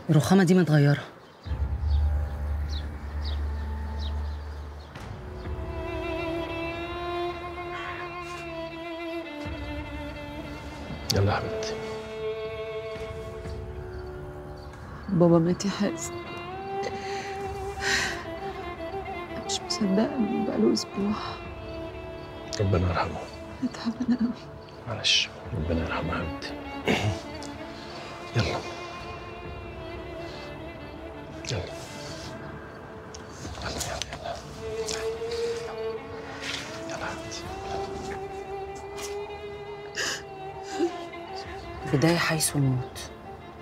الرخامة دي متغيرة يلا يا حبيبتي بابا مات يا حازم مش مصدقة إنه بقاله أسبوع ربنا يرحمه تعبانة أوي معلش ربنا يرحمه يا حبيبتي يلا يلا يلا يلا يلا يلا يا حبيبتي بداية حيث الموت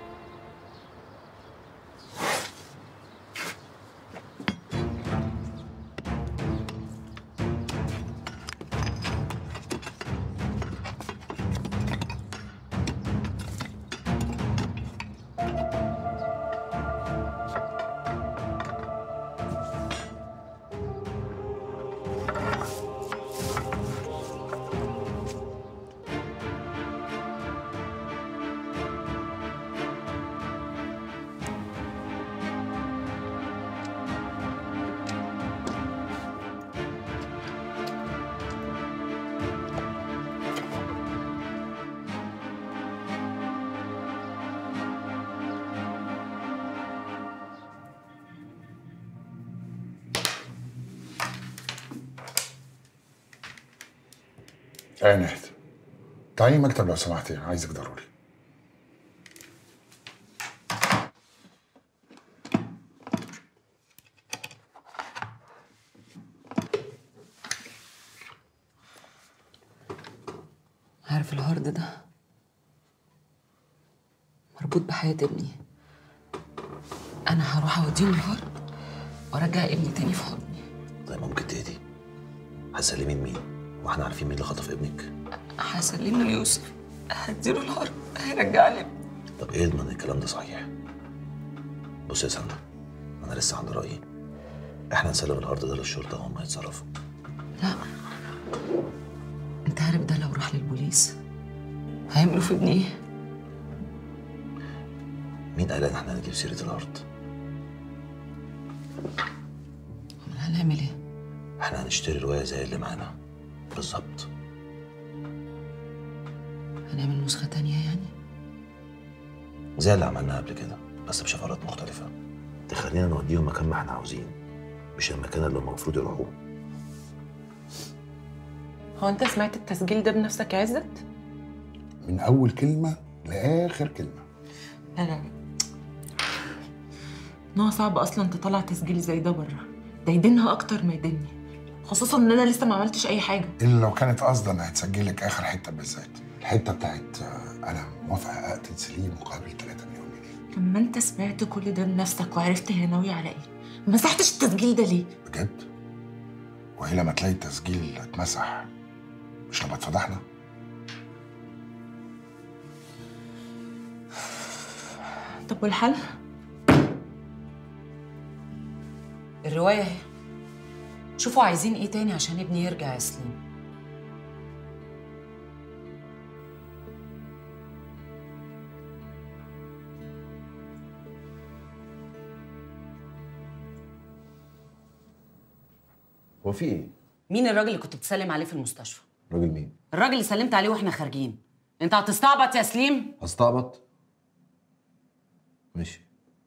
ايه نهد تعالي المكتب لو سمحتي عايزك ضروري عارف الهارد ده مربوط بحياة ابني أنا هروح أوديهم الهارد وأرجع ابني تاني في حضني طيب ممكن تهدي هتسلمي لمين واحنا عارفين مين اللي خطف ابنك هسلمه ليوسف هديله الهارد هيرجع لي ابني. طب ايه يضمن الكلام ده صحيح بص يا سلمى انا لسه عند رايي احنا نسلم الارض ده للشرطه وهم يتصرفوا لا أنت عارف ده لو راح للبوليس هيعملوا في ابني إيه؟ مين قال ان احنا هنجيب سيره الارض أمال هنعمل إيه؟ احنا هنشتري روايه زي اللي معانا بالظبط هنعمل نسخة تانية يعني؟ زي اللي عملناها قبل كده بس بشفرات مختلفه تخلينا نوديهم مكان ما احنا عاوزين مش المكان اللي هم المفروض يروحوه هو انت سمعت التسجيل ده بنفسك يا عزت؟ من اول كلمه لاخر كلمه لا لا لا ان هو صعب اصلا تطلع تسجيل زي ده بره ده يدينها اكتر ما يديني خصوصا ان انا لسه ما عملتش اي حاجه الا لو كانت قصدا انها تسجلك اخر حته بالذات الحته بتاعت آه، انا موافقه اقتل سليم مقابل 3 مليون جنيه لما انت سمعت كل ده بنفسك وعرفت هي ناويه على ايه ما مسحتش التسجيل ده ليه بجد وهي لما تلاقي التسجيل اتمسح مش لما اتفضحنا طب والحل الرواية اهي شوفوا عايزين ايه تاني عشان ابني يرجع يا سليم هو في ايه؟ مين الراجل اللي كنت بتسلم عليه في المستشفى؟ راجل مين؟ الراجل اللي سلمت عليه واحنا خارجين انت هتستعبط يا سليم؟ هستعبط؟ ماشي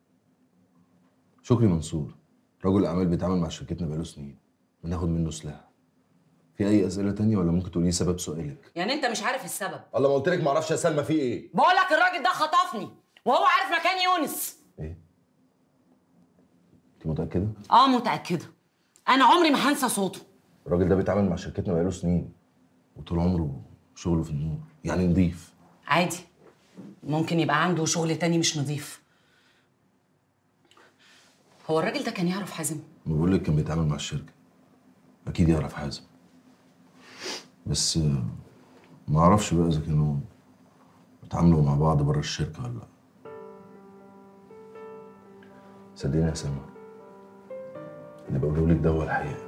شكري منصور رجل اعمال بيتعامل مع شركتنا بقاله سنين بناخد منه سلاح في اي اسئله تانية ولا ممكن تقولي سبب سؤالك يعني انت مش عارف السبب الله ما قلت لك ما اعرفش يا سلمى في ايه بقول لك الراجل ده خطفني وهو عارف مكان يونس ايه انت متاكده اه متأكدة انا عمري ما هنسى صوته الراجل ده بيتعامل مع شركتنا بقاله سنين وطول عمره شغله في النور يعني نضيف عادي ممكن يبقى عنده شغل تاني مش نظيف هو الراجل ده كان يعرف حازم ما بقول لك كان بيتعامل مع الشركه اكيد يعرف حازم بس آه، ما اعرفش بقى اذا كانوا اتعاملوا مع بعض بره الشركه ولا لا صدقني يا سلمى اللي بقوله لك ده هو الحقيقه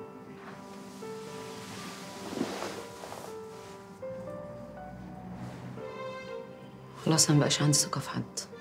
خلاص انا مبقاش عندي ثقة في حد